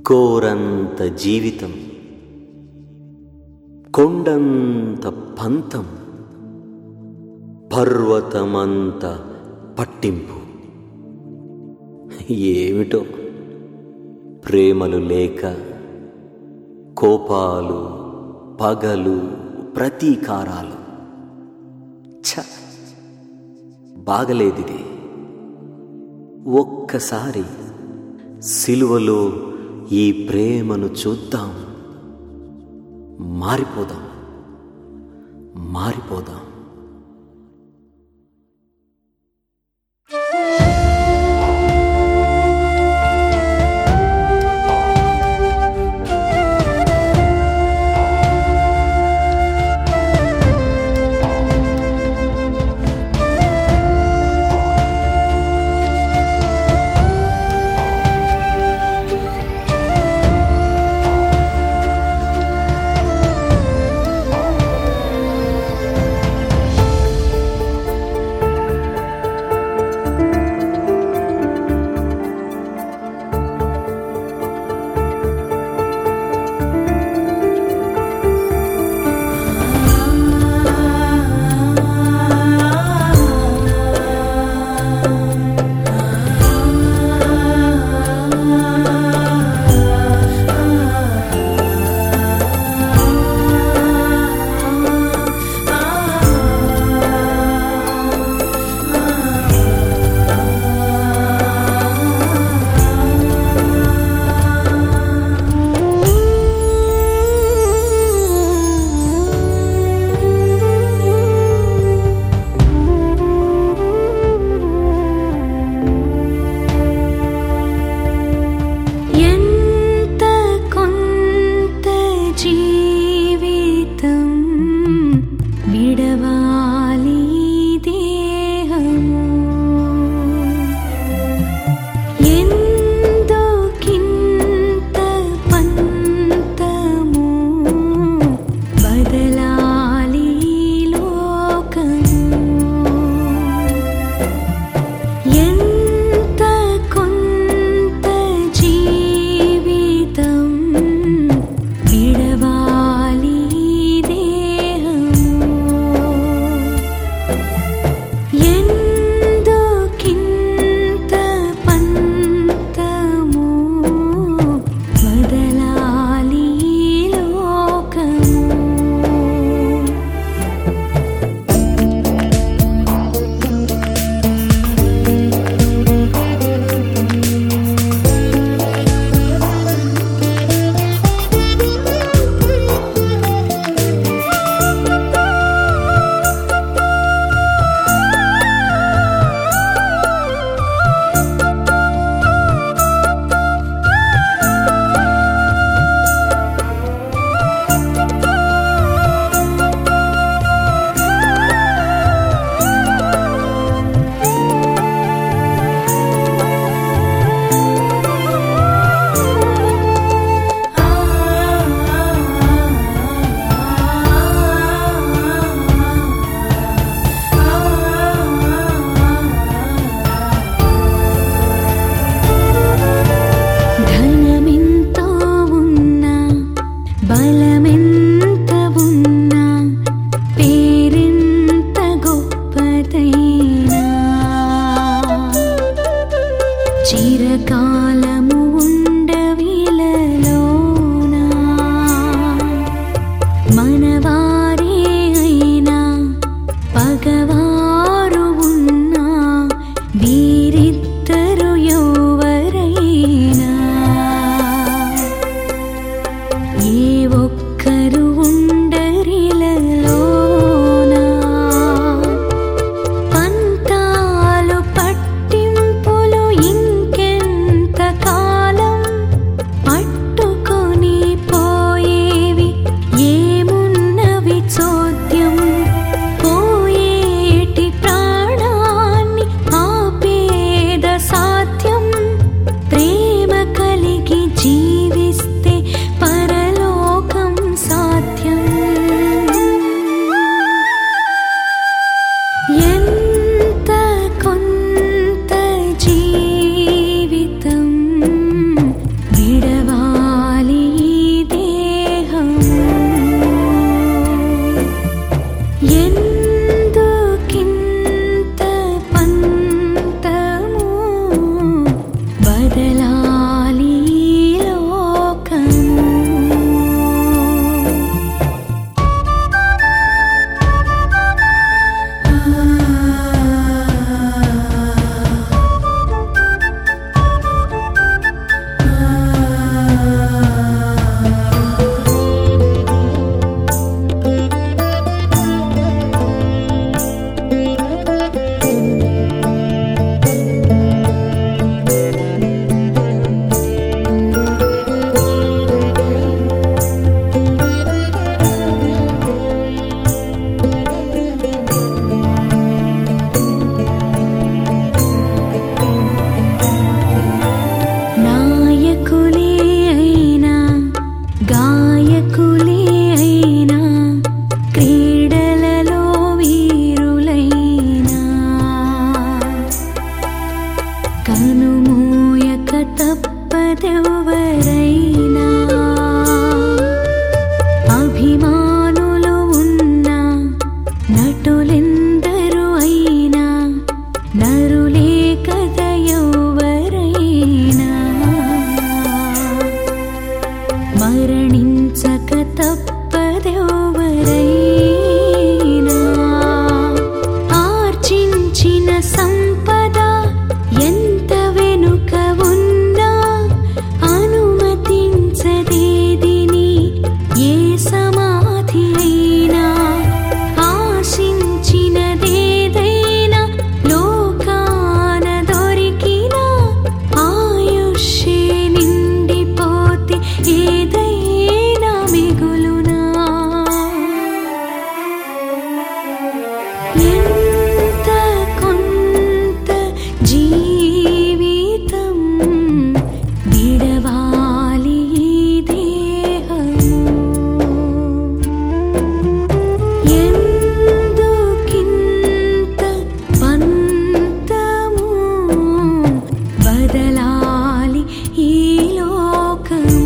కోరంత జీవితం కొండంత పంతం పర్వతమంత పట్టింపు ఏమిటో ప్రేమలు లేక కోపాలు పగలు ప్రతీకారాలు ఛ బాగలేదిది ఒక్కసారి సిలువలో ఈ ప్రేమను చూద్దాం మారిపోదాం మారిపోదాం ఎంత కొంత జీవితం విడవాలి దేహము ఎందుకింత పంతము బదలాలి లోకము ఎంత కొంత జీవితం విడవాలి దేహము ఎందుకింత పంతము వదలాలి లోకము ధనమెంతో ఉన్నా బలమెంత ఉన్నా పేరెంత గొప్పదైనా చిరకాలము ఉండవిలలోనా మనవారే అయినా పగవారు ఉన్నా వీరిద్దరు ఎవరైనా ఏ ఒక్కరు ఉండరిలలోనా పంతాలు పట్టింపులు ఇంకెంత కాలం బదలాలి ఈ లోకము నాయకులే అయినా గాయకులే అయినా క్రీడలలో వీరులైనా కనుమూయక తప్పదెవరైనా అభిమానులు ఉన్న నటులెందరూ అయినా నరులే కథ ఎవరైనా మరణించక తప్పదెవరైనా ఆర్జించిన సంపద ఎంత వెనుక ఉన్నా అనుమతించదేదిని ఏ సమాధి అయినా ఆశించినదేదైనా లోకాన దొరికినా ఆయుష్యే నిండిపోతే ఏదైనా మిగులునా ఎంత కొంత జీవితం విడవాలి ఈ దేహము ఎందుకింత పంతము బదలాలి ఈ లోకము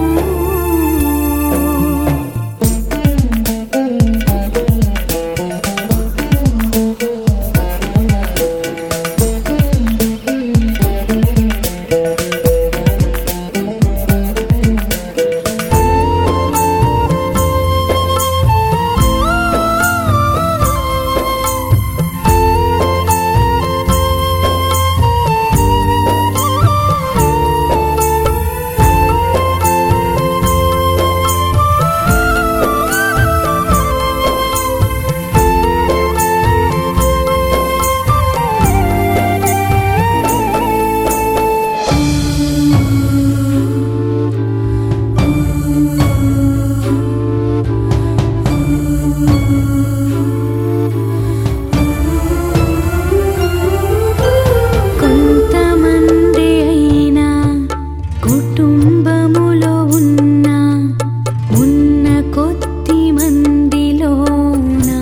కొంతమంది అయినా కుటుంబములో ఉన్న ఉన్న కొద్ది మందిలోనా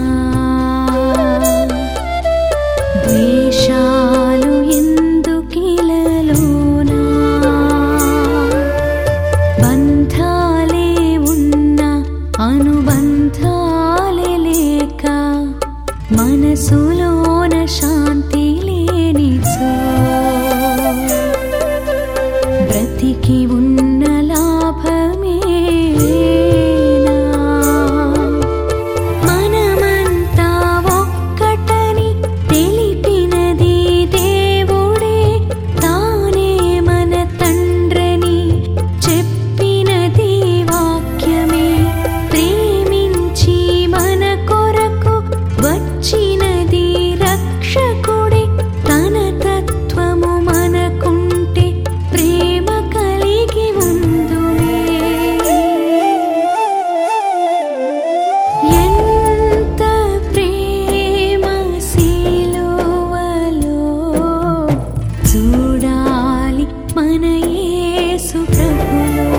ద్వేషాలు ఎందుకిలలోనా బంధాలే ఉన్న అనుబంధాలే లేక మనసులోన శాంతి లేనిచో బ్రతికి ఉన్న లాభమేనా మనమంతా ఒక్కటని తెలిపినది దేవుడే తానే మన తండ్రని చెప్పినది వాక్యమే ప్రేమించి మన కొరకు వచ్చినది రక్షకుడే తన తత్వము మనకుంటే ప్రేమ కలిగి ఉందుమే ఎంత ప్రేమ శిలువలో చూడాలి మన యేసు ప్రభులో